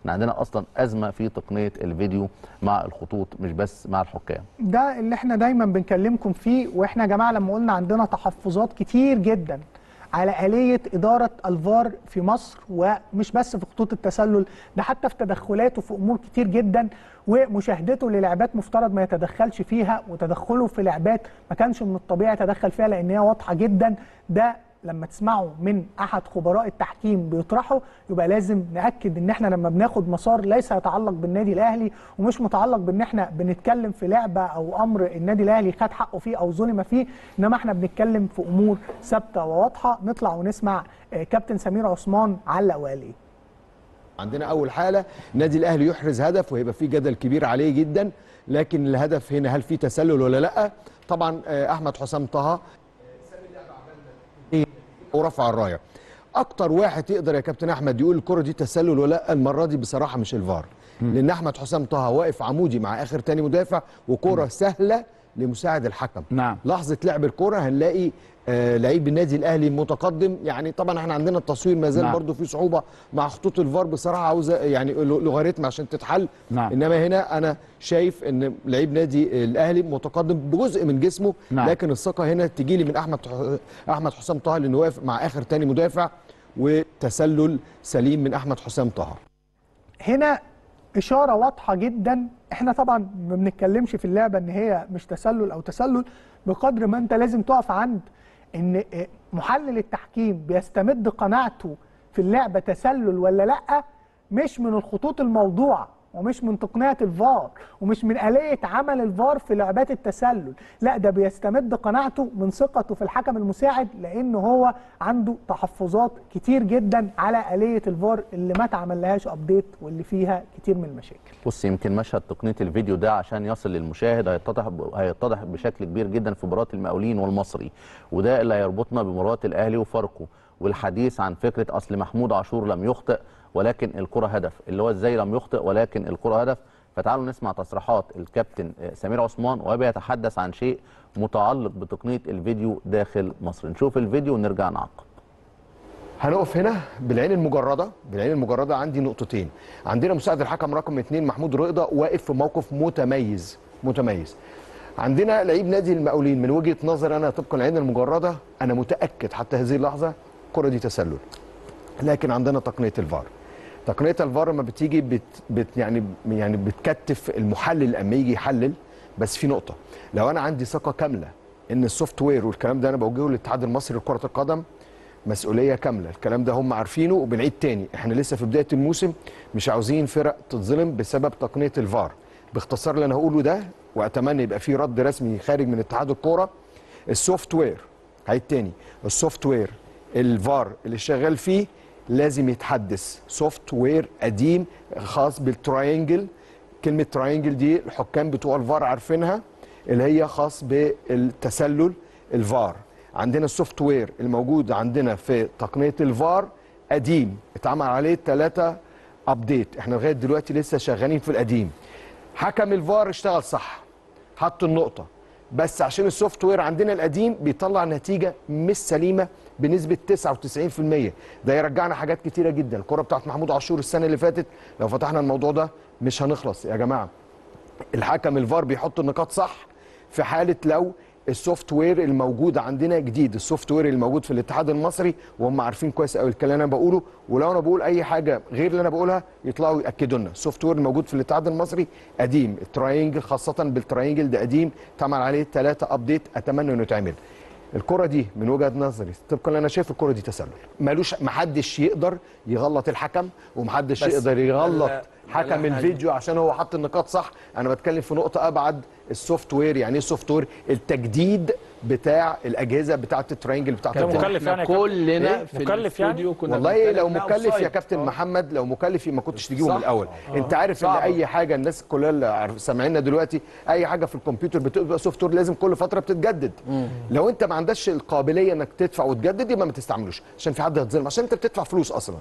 احنا عندنا اصلا ازمه في تقنيه الفيديو مع الخطوط مش بس مع الحكام ده اللي احنا دايما بنكلمكم فيه واحنا يا جماعه لما قلنا عندنا تحفظات كتير جدا على آلية إدارة الفار في مصر ومش بس في خطوط التسلل ده حتى في تدخلاته في أمور كتير جدا ومشاهدته للعبات مفترض ما يتدخلش فيها وتدخله في لعبات ما كانش من الطبيعي يتدخل فيها لأن هي واضحة جدا ده لما تسمعوا من احد خبراء التحكيم بيطرحه يبقى لازم ناكد ان احنا لما بناخد مسار ليس يتعلق بالنادي الاهلي ومش متعلق بان احنا بنتكلم في لعبه او امر النادي الاهلي خد حقه فيه او ظلم فيه انما احنا بنتكلم في امور ثابته وواضحه نطلع ونسمع آه، كابتن سمير عثمان علق وقال ايه عندنا اول حاله النادي الاهلي يحرز هدف وهيبقى في جدل كبير عليه جدا لكن الهدف هنا هل في تسلل ولا لا طبعا آه، احمد حسام طه ورفع الرايه اكتر واحد يقدر يا كابتن احمد يقول الكره دي تسلل ولا لا المره دي بصراحه مش الفار لان احمد حسام طه واقف عمودي مع اخر تاني مدافع وكره سهله لمساعد الحكم نعم. لحظه لعب الكره هنلاقي آه لعيب النادي الاهلي متقدم يعني طبعا احنا عندنا التصوير ما زال نعم. برضه في صعوبه مع خطوط الفار بصراحه عاوزه يعني لوغاريتم عشان تتحل نعم. انما هنا انا شايف ان لعيب نادي الاهلي متقدم بجزء من جسمه نعم. لكن الثقه هنا تجي لي من احمد احمد حسام طه لانه واقف مع اخر تاني مدافع وتسلل سليم من احمد حسام طه هنا اشاره واضحه جدا احنا طبعا ما بنتكلمش في اللعبه ان هي مش تسلل او تسلل بقدر ما انت لازم تقف عند ان محلل التحكيم بيستمد قناعته في اللعبه تسلل ولا لا مش من الخطوط الموضوعه ومش من تقنيه الفار ومش من آلية عمل الفار في لعبات التسلل لا ده بيستمد قناعته من ثقته في الحكم المساعد لأنه هو عنده تحفظات كتير جدا على آلية الفار اللي ما تعملهاش أبديت واللي فيها كتير من المشاكل بص يمكن مشهد تقنيه الفيديو ده عشان يصل للمشاهد هيتضح هيتضح بشكل كبير جدا في مباراه المقاولين والمصري وده اللي هيربطنا بمباراه الاهلي وفاركو والحديث عن فكره اصل محمود عاشور لم يخطئ ولكن الكره هدف اللي هو ازاي لم يخطئ ولكن الكره هدف فتعالوا نسمع تصريحات الكابتن سمير عثمان وبيتحدث عن شيء متعلق بتقنيه الفيديو داخل مصر نشوف الفيديو ونرجع نعقب هنقف هنا بالعين المجرده بالعين المجرده عندي نقطتين عندنا مساعد الحكم رقم اثنين محمود رضا واقف في موقف متميز متميز عندنا لعيب نادي المقاولين من وجهه نظر انا طبقا العين المجرده انا متاكد حتى هذه اللحظه الكره دي تسلل لكن عندنا تقنيه الفار تقنيه الفار لما بتيجي بت بت يعني يعني بتكتف المحلل لما يجي يحلل بس في نقطه لو انا عندي ثقه كامله ان السوفت وير والكلام ده انا بوجهه للاتحاد المصري لكره القدم مسؤوليه كامله الكلام ده هم عارفينه وبنعيد تاني احنا لسه في بدايه الموسم مش عاوزين فرق تتظلم بسبب تقنيه الفار باختصار اللي انا هقوله ده واتمنى يبقى في رد رسمي خارج من اتحاد الكوره السوفت وير هعيد تاني السوفت وير الفار اللي شغال فيه لازم يتحدث سوفت وير قديم خاص بالتراينجل كلمه تراينجل دي الحكام بتوع الفار عارفينها اللي هي خاص بالتسلل الفار عندنا السوفت وير الموجود عندنا في تقنيه الفار قديم اتعمل عليه ثلاثه ابديت احنا لغايه دلوقتي لسه شغالين في القديم حكم الفار اشتغل صح حط النقطه بس عشان السوفت وير عندنا القديم بيطلع نتيجه مش سليمه بنسبه 99% ده يرجعنا حاجات كتيره جدا الكره بتاعت محمود عاشور السنه اللي فاتت لو فتحنا الموضوع ده مش هنخلص يا جماعه الحكم الفار بيحط النقاط صح في حاله لو السوفت وير الموجود عندنا جديد السوفت وير الموجود في الاتحاد المصري وهم عارفين كويس قوي الكلام اللي انا بقوله ولو انا بقول اي حاجه غير اللي انا بقولها يطلعوا ياكدوا لنا السوفت وير الموجود في الاتحاد المصري قديم التراينجل خاصه بالتراينجل ده قديم اتعمل عليه ثلاثه ابديت اتمنى انه يتعمل الكره دي من وجهه نظري طبقا اللي انا شايف الكره دي تسلل مالوش محدش يقدر يغلط الحكم ومحدش بس يقدر يغلط لا- حكم لا- الفيديو عشان هو حط النقاط صح انا بتكلم في نقطه ابعد السوفت وير يعني ايه السوفت وير التجديد بتاع الاجهزه بتاعه التراينجل بتاعه كان الفار. مكلف يعني يا احنا كابتن؟ كلنا إيه؟ في مكلف يعني؟ الاستوديو كنا والله بنتكلم لو لا مكلف يا أوفسايد. كابتن آه. محمد لو مكلف ما كنتش تجيبه صح. من الاول آه. انت عارف ان صعبة. اي حاجه الناس كلها اللي عارف- سامعيننا دلوقتي اي حاجه في الكمبيوتر بتبقى سوفت وير لازم كل فتره بتتجدد لو انت ما عندكش القابليه انك تدفع وتجدد يبقى ما تستعملوش عشان في حد هيتظلم عشان انت بتدفع فلوس اصلا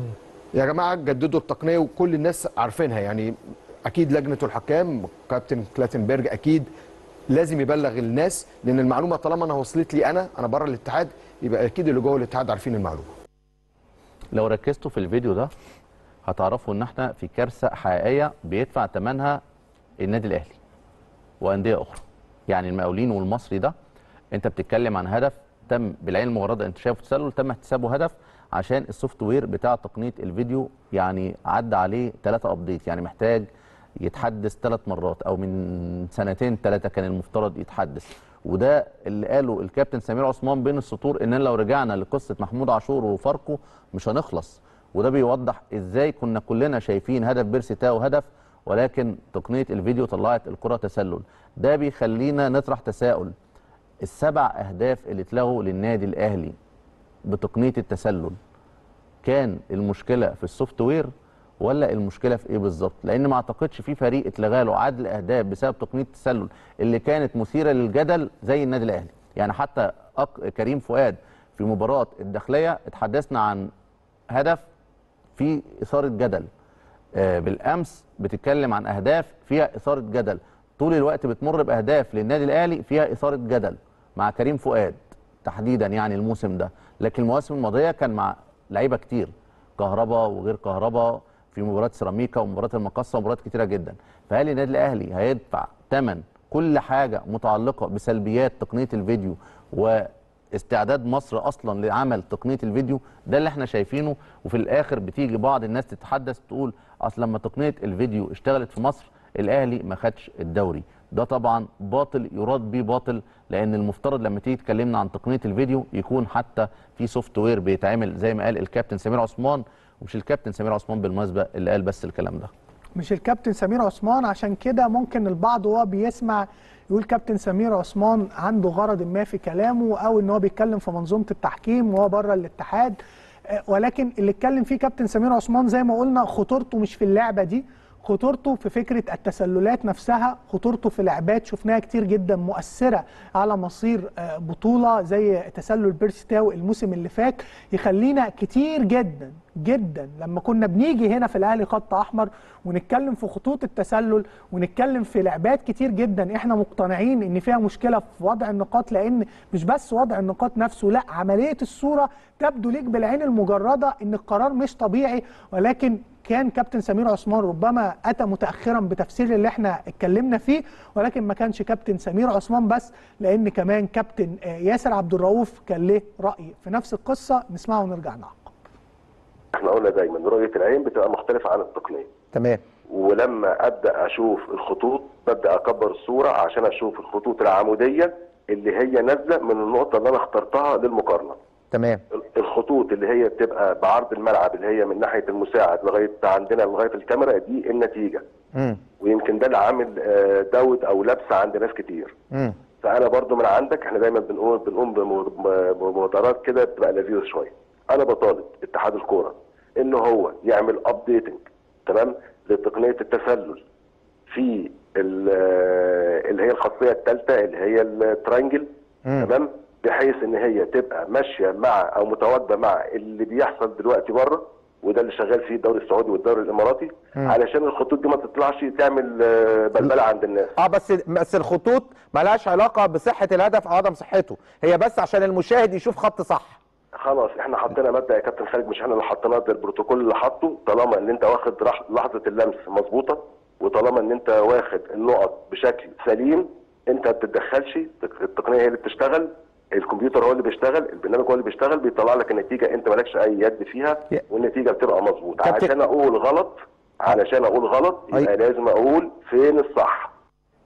يا جماعه جددوا التقنيه وكل الناس عارفينها يعني اكيد لجنه الحكام كابتن كلاتنبرج اكيد لازم يبلغ الناس لان المعلومه طالما انا وصلت لي انا انا بره الاتحاد يبقى اكيد اللي جوه الاتحاد عارفين المعلومه لو ركزتوا في الفيديو ده هتعرفوا ان احنا في كارثه حقيقيه بيدفع ثمنها النادي الاهلي وانديه اخرى يعني المقاولين والمصري ده انت بتتكلم عن هدف تم بالعين المجرده انت شايف تسلل تم احتسابه هدف عشان السوفت وير بتاع تقنيه الفيديو يعني عدى عليه ثلاثه ابديت يعني محتاج يتحدث ثلاث مرات او من سنتين ثلاثه كان المفترض يتحدث وده اللي قاله الكابتن سمير عثمان بين السطور ان لو رجعنا لقصه محمود عاشور وفاركو مش هنخلص وده بيوضح ازاي كنا كلنا شايفين هدف بيرسي تاو هدف ولكن تقنيه الفيديو طلعت الكره تسلل ده بيخلينا نطرح تساؤل السبع اهداف اللي اتلغوا للنادي الاهلي بتقنيه التسلل كان المشكله في السوفت وير ولا المشكله في ايه بالظبط لان ما اعتقدش في فريق اتلغى له عدل اهداف بسبب تقنيه التسلل اللي كانت مثيره للجدل زي النادي الاهلي يعني حتى أق... كريم فؤاد في مباراه الداخليه اتحدثنا عن هدف في اثاره جدل آه، بالامس بتتكلم عن اهداف فيها اثاره جدل طول الوقت بتمر باهداف للنادي الاهلي فيها اثاره جدل مع كريم فؤاد تحديدا يعني الموسم ده لكن المواسم الماضيه كان مع لعيبه كتير كهربا وغير كهربا في مباراه سيراميكا ومباراه المقصه ومباريات كتيره جدا فهل النادي الاهلي هيدفع ثمن كل حاجه متعلقه بسلبيات تقنيه الفيديو واستعداد مصر اصلا لعمل تقنيه الفيديو ده اللي احنا شايفينه وفي الاخر بتيجي بعض الناس تتحدث تقول اصل لما تقنيه الفيديو اشتغلت في مصر الاهلي ما خدش الدوري ده طبعا باطل يراد بيه باطل لان المفترض لما تيجي تكلمنا عن تقنيه الفيديو يكون حتى في سوفت وير بيتعمل زي ما قال الكابتن سمير عثمان ومش الكابتن سمير عثمان بالمناسبه اللي قال بس الكلام ده مش الكابتن سمير عثمان عشان كده ممكن البعض وهو بيسمع يقول كابتن سمير عثمان عنده غرض ما في كلامه او ان هو بيتكلم في منظومه التحكيم وهو بره الاتحاد آه، ولكن اللي اتكلم فيه كابتن سمير عثمان زي ما قلنا خطورته مش في اللعبه دي خطورته في فكره التسللات نفسها خطورته في لعبات شفناها كتير جدا مؤثره على مصير آه، بطوله زي تسلل بيرسي تاو الموسم اللي فات يخلينا كتير جدا جدا لما كنا بنيجي هنا في الاهلي خط احمر ونتكلم في خطوط التسلل ونتكلم في لعبات كتير جدا احنا مقتنعين ان فيها مشكله في وضع النقاط لان مش بس وضع النقاط نفسه لا عمليه الصوره تبدو ليك بالعين المجرده ان القرار مش طبيعي ولكن كان كابتن سمير عثمان ربما اتى متاخرا بتفسير اللي احنا اتكلمنا فيه ولكن ما كانش كابتن سمير عثمان بس لان كمان كابتن آه، ياسر عبد الرؤوف كان له راي في نفس القصه نسمعه ونرجع نعقب احنا قلنا دايما رؤيه العين بتبقى مختلفه عن التقنيه تمام ولما ابدا اشوف الخطوط ببدا اكبر الصوره عشان اشوف الخطوط العموديه اللي هي نازله من النقطه اللي انا اخترتها للمقارنه تمام الخطوط اللي هي بتبقى بعرض الملعب اللي هي من ناحيه المساعد لغايه عندنا لغايه الكاميرا دي النتيجه امم ويمكن ده اللي عامل آه، دوت او لبسه عند ناس كتير امم فانا برضو من عندك احنا دايما بنقوم بنقوم بم- بمبادرات كده بتبقى لذيذه شويه انا بطالب اتحاد الكوره ان هو يعمل ابديتنج تمام لتقنيه التسلل في ال- اللي هي الخاصيه الثالثه اللي هي الترانجل تمام بحيث ان هي تبقى ماشيه مع او متواجده مع اللي بيحصل دلوقتي بره وده اللي شغال فيه الدوري السعودي والدوري الاماراتي علشان الخطوط دي ما تطلعش تعمل آه، بلبله عند الناس اه بس بس الخطوط ملهاش علاقه بصحه الهدف او عدم صحته هي بس عشان المشاهد يشوف خط صح خلاص احنا حطينا مبدا يا كابتن خالد مش احنا اللي حطيناه ده البروتوكول اللي حاطه طالما ان انت واخد رح- لحظه اللمس مظبوطه وطالما ان انت واخد النقط بشكل سليم انت ما بتتدخلش التقنيه هي اللي بتشتغل الكمبيوتر هو اللي بيشتغل البرنامج هو اللي بيشتغل بيطلع لك النتيجه انت مالكش اي يد فيها يا- والنتيجه بتبقى مظبوطه كابتن- عشان اقول غلط علشان اقول غلط يبقى أي. لازم اقول فين الصح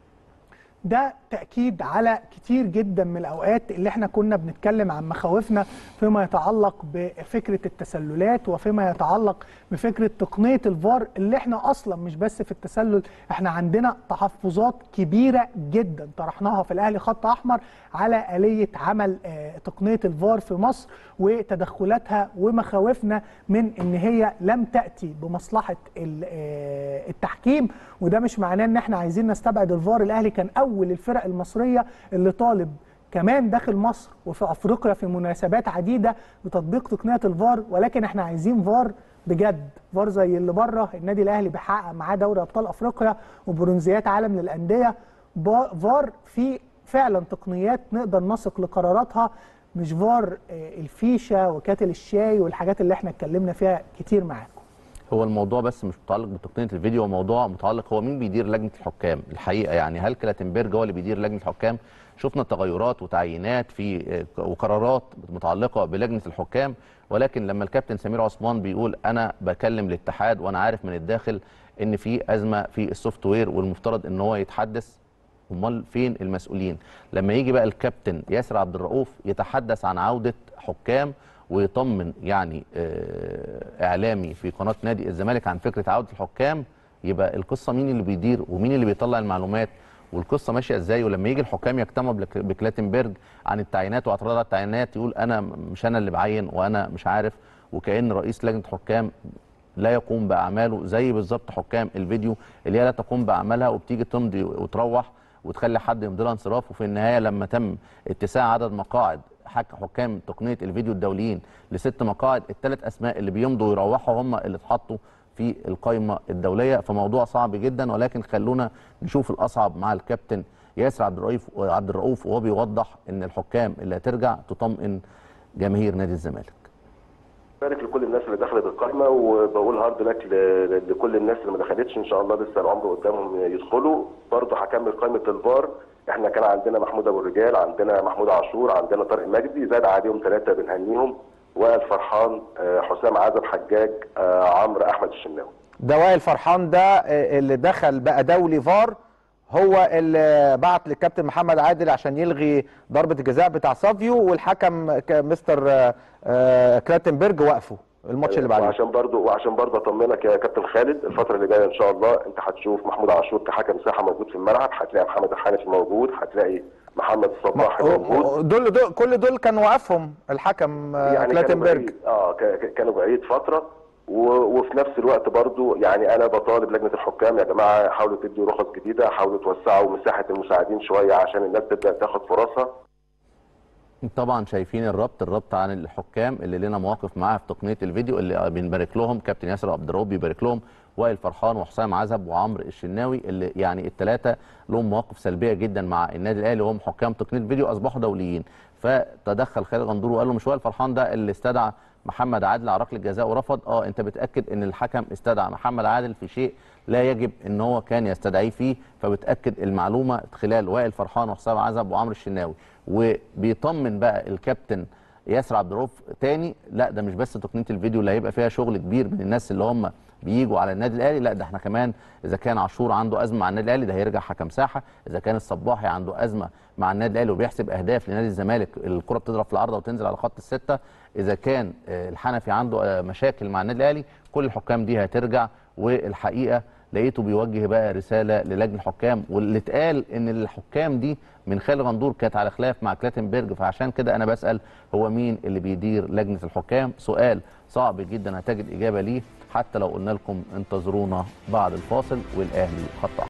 ده تأكيد على كتير جدا من الأوقات اللي احنا كنا بنتكلم عن مخاوفنا فيما يتعلق بفكرة التسللات وفيما يتعلق بفكرة تقنية الفار اللي احنا أصلا مش بس في التسلل احنا عندنا تحفظات كبيرة جدا طرحناها في الأهلي خط أحمر على آلية عمل آه، تقنية الفار في مصر وتدخلاتها ومخاوفنا من ان هي لم تأتي بمصلحة ال- آه، التحكيم وده مش معناه ان احنا عايزين نستبعد الفار الاهلي كان اول الفرق المصريه اللي طالب كمان داخل مصر وفي افريقيا في مناسبات عديده بتطبيق تقنيه الفار ولكن احنا عايزين فار بجد فار زي اللي بره النادي الاهلي بيحقق معاه دوري ابطال افريقيا وبرونزيات عالم للانديه با- فار في فعلا تقنيات نقدر نثق لقراراتها مش فار آه، الفيشه وكاتل الشاي والحاجات اللي احنا اتكلمنا فيها كتير معاكم هو الموضوع بس مش متعلق بتقنيه الفيديو هو موضوع متعلق هو مين بيدير لجنه الحكام الحقيقه يعني هل كلاتنبرج هو اللي بيدير لجنه الحكام شفنا تغيرات وتعيينات في وقرارات متعلقه بلجنه الحكام ولكن لما الكابتن سمير عثمان بيقول انا بكلم الاتحاد وانا عارف من الداخل ان في ازمه في السوفت وير والمفترض ان هو يتحدث امال فين المسؤولين لما يجي بقى الكابتن ياسر عبد الرؤوف يتحدث عن عوده حكام ويطمن يعني آه، اعلامي في قناه نادي الزمالك عن فكره عوده الحكام يبقى القصه مين اللي بيدير ومين اللي بيطلع المعلومات والقصه ماشيه ازاي ولما يجي الحكام يجتمعوا بك- بكلاتنبرج عن التعيينات واعتراض على التعيينات يقول انا مش انا اللي بعين وانا مش عارف وكان رئيس لجنه حكام لا يقوم باعماله زي بالظبط حكام الفيديو اللي هي لا تقوم باعمالها وبتيجي تمضي وتروح وتخلي حد يمضي لها انصراف وفي النهايه لما تم اتساع عدد مقاعد حك حكام تقنيه الفيديو الدوليين لست مقاعد الثلاث اسماء اللي بيمضوا ويروحوا هم اللي اتحطوا في القائمه الدوليه فموضوع صعب جدا ولكن خلونا نشوف الاصعب مع الكابتن ياسر عبد الرؤوف عبد الرؤوف وهو بيوضح ان الحكام اللي هترجع تطمئن جماهير نادي الزمالك بارك لكل الناس اللي دخلت القائمه وبقول هارد لك ل- لكل الناس اللي ما دخلتش ان شاء الله لسه العمر قدامهم يدخلوا برضه هكمل قائمه الفار احنا كان عندنا محمود ابو الرجال عندنا محمود عاشور عندنا طارق مجدي زاد عليهم ثلاثه بنهنيهم وائل فرحان آه، حسام عزب حجاج آه، عمرو احمد الشناوي ده وائل فرحان ده آه، اللي دخل بقى دولي فار هو اللي بعت للكابتن محمد عادل عشان يلغي ضربه الجزاء بتاع سافيو والحكم ك- مستر آه، آه، كلاتنبرج وقفه الماتش اللي بعديه وعشان برضه وعشان برضه اطمنك يا كابتن خالد الفتره اللي جايه ان شاء الله انت هتشوف محمود عاشور كحكم ساحه موجود في الملعب هتلاقي محمد الحنفي موجود هتلاقي محمد الصباح موجود دول دول كل دول كان وقفهم الحكم آه، يعني كانوا كلاتنبرج بعيد اه ك- ك- كانوا بعيد فتره و- وفي نفس الوقت برضو يعني انا بطالب لجنه الحكام يا جماعه حاولوا تدوا رخص جديده حاولوا توسعوا مساحه المساعدين شويه عشان الناس تبدا تاخد فرصها طبعا شايفين الربط الربط عن الحكام اللي لنا مواقف معاها في تقنيه الفيديو اللي بنبارك لهم كابتن ياسر عبد الرؤوف بيبارك لهم وائل فرحان وحسام عزب وعمرو الشناوي اللي يعني الثلاثه لهم مواقف سلبيه جدا مع النادي الاهلي وهم حكام تقنيه الفيديو اصبحوا دوليين فتدخل خالد غندور وقال له مش وائل فرحان ده اللي استدعى محمد عادل على ركله جزاء ورفض اه انت بتاكد ان الحكم استدعى محمد عادل في شيء لا يجب ان هو كان يستدعيه فيه فبتاكد المعلومه خلال وائل فرحان وحسام عزب وعمرو الشناوي وبيطمن بقى الكابتن ياسر عبد الرؤوف تاني لا ده مش بس تقنيه الفيديو اللي هيبقى فيها شغل كبير من الناس اللي هم بيجوا على النادي الاهلي لا ده احنا كمان اذا كان عاشور عنده ازمه مع النادي الاهلي ده هيرجع حكم ساحه اذا كان الصباحي عنده ازمه مع النادي الاهلي وبيحسب اهداف لنادي الزمالك الكره بتضرب في العارضه وتنزل على خط السته اذا كان آه، الحنفي عنده آه، مشاكل مع النادي الاهلي كل الحكام دي هترجع والحقيقه لقيته بيوجه بقى رساله للجنه الحكام واللي اتقال ان الحكام دي من خالد غندور كانت على خلاف مع كلاتنبرج فعشان كده انا بسال هو مين اللي بيدير لجنه الحكام سؤال صعب جدا هتجد اجابه ليه حتى لو قلنا لكم انتظرونا بعد الفاصل والاهلي خط أحمر.